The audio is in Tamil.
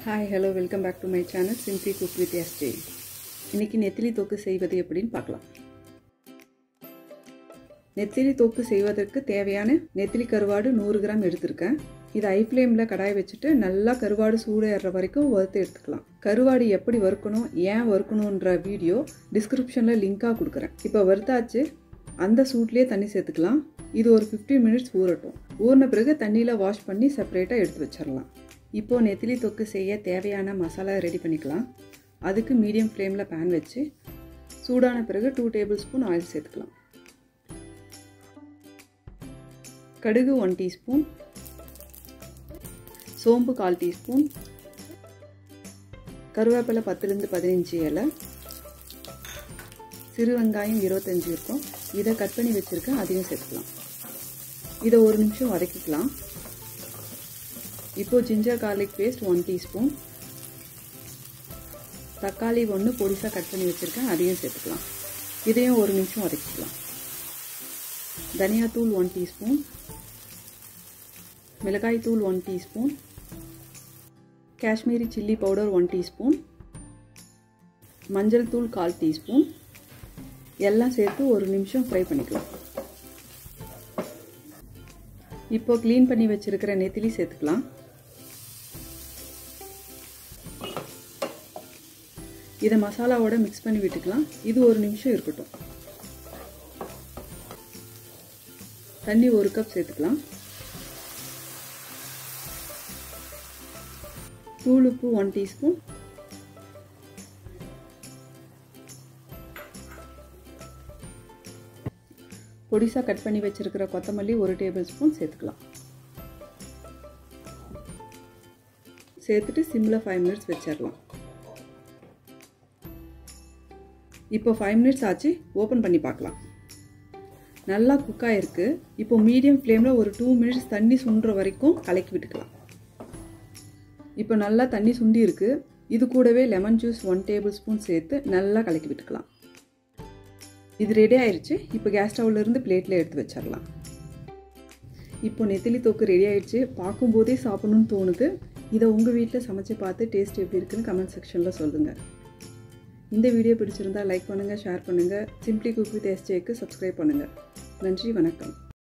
hi hello welcome back to my channel simply cook with SJ இன்றைக்கி நெத்திலி தொக்கு செய்வது எப்படின்னு பார்க்கலாம் நெத்திலி தொக்கு செய்வதற்கு தேவையான நெத்திலி கருவாடு நூறு கிராம் எடுத்திருக்கேன் இது ஐ ஃப்ளேமில் கடாய் வச்சுட்டு நல்லா கருவாடு சூடேற வரைக்கும் வறுத்து எடுத்துக்கலாம் கருவாடு எப்படி வறுக்கணும் ஏன் வறுக்கணுன்ற வீடியோ டிஸ்கிரிப்ஷனில் லிங்காக கொடுக்குறேன் இப்போ வறுத்தாச்சு அந்த சூட்லேயே தண்ணி சேர்த்துக்கலாம் இது ஒரு ஃபிஃப்டீன் மினிட்ஸ் ஊறட்டும் ஊறின பிறகு தண்ணியில் வாஷ் பண்ணி செப்பரேட்டாக எடுத்து வச்சிடலாம் இப்போது நெத்திலி தொக்கு செய்ய தேவையான மசாலா ரெடி பண்ணிக்கலாம் அதுக்கு மீடியம் ஃப்ளேமில் பேன் வச்சு சூடான பிறகு டூ டேபிள் ஸ்பூன் ஆயில் சேர்த்துக்கலாம் கடுகு ஒன் டீஸ்பூன் சோம்பு கால் டீஸ்பூன் கருவேப்பிலை பத்துலேருந்து பதினஞ்சு இலை சிறு வெங்காயம் இருபத்தஞ்சி இருக்கும் இதை கட் பண்ணி வச்சுருக்கேன் அதையும் சேர்த்துக்கலாம் இதை ஒரு நிமிஷம் வதக்கிக்கலாம் இப்போது ginger garlic paste one teaspoon தக்காளி ஒன்று பொடிசாக கட் பண்ணி வச்சுருக்கேன் அதையும் சேர்த்துக்கலாம் இதையும் ஒரு நிமிஷம் வதக்கிக்கலாம் தனியாத்தூள் ஒன் டீஸ்பூன் மிளகாய் தூள் one teaspoon Kashmiri chilli powder one teaspoon மஞ்சள் தூள் கால் டீஸ்பூன் எல்லாம் சேர்த்து ஒரு நிமிஷம் ஃப்ரை பண்ணிக்கலாம் இப்போ க்ளீன் பண்ணி வச்சுருக்கிற நெத்திலி சேர்த்துக்கலாம் இதை மசாலாவோட மிக்ஸ் பண்ணி விட்டுக்கலாம் இது ஒரு நிமிஷம் இருக்கட்டும் தண்ணி ஒரு கப் சேர்த்துக்கலாம் தூள் உப்பு ஒன் டீஸ்பூன் பொடிசாக கட் பண்ணி வச்சுருக்கிற கொத்தமல்லி ஒரு டேபிள் ஸ்பூன் சேர்த்துக்கலாம் சேர்த்துட்டு சிம்மில் ஃபைவ் மினிட்ஸ் வச்சிடலாம் இப்போ ஃபைவ் மினிட்ஸ் ஆச்சு ஓப்பன் பண்ணி பார்க்கலாம் நல்லா குக் ஆகிருக்கு இப்போ மீடியம் ஃப்ளேமில் ஒரு டூ மினிட்ஸ் தண்ணி சுண்டுற வரைக்கும் கலக்கி விட்டுக்கலாம் இப்போ நல்லா தண்ணி சுண்டி இருக்குது இது கூடவே lemon juice one tablespoon சேர்த்து நல்லா கலக்கி விட்டுக்கலாம் இது ரெடி ஆயிடுச்சு இப்போ கேஸ் ஸ்டவ்லேருந்து பிளேட்டில் எடுத்து வச்சிடலாம் இப்போ நெத்திலி தொக்கு ரெடி ஆயிடுச்சு பார்க்கும்போதே சாப்பிடணும்னு தோணுது இதை உங்கள் வீட்டில் சமைச்சு பார்த்து டேஸ்ட் எப்படி இருக்குன்னு கமெண்ட் செக்ஷனில் சொல்லுங்கள் இந்த வீடியோ பிடிச்சிருந்தா லைக் பண்ணுங்கள் ஷேர் பண்ணுங்கள் சிம்பிளி குக் வித் எஸ்ஜேக்கு சப்ஸ்கிரைப் பண்ணுங்கள் நன்றி வணக்கம்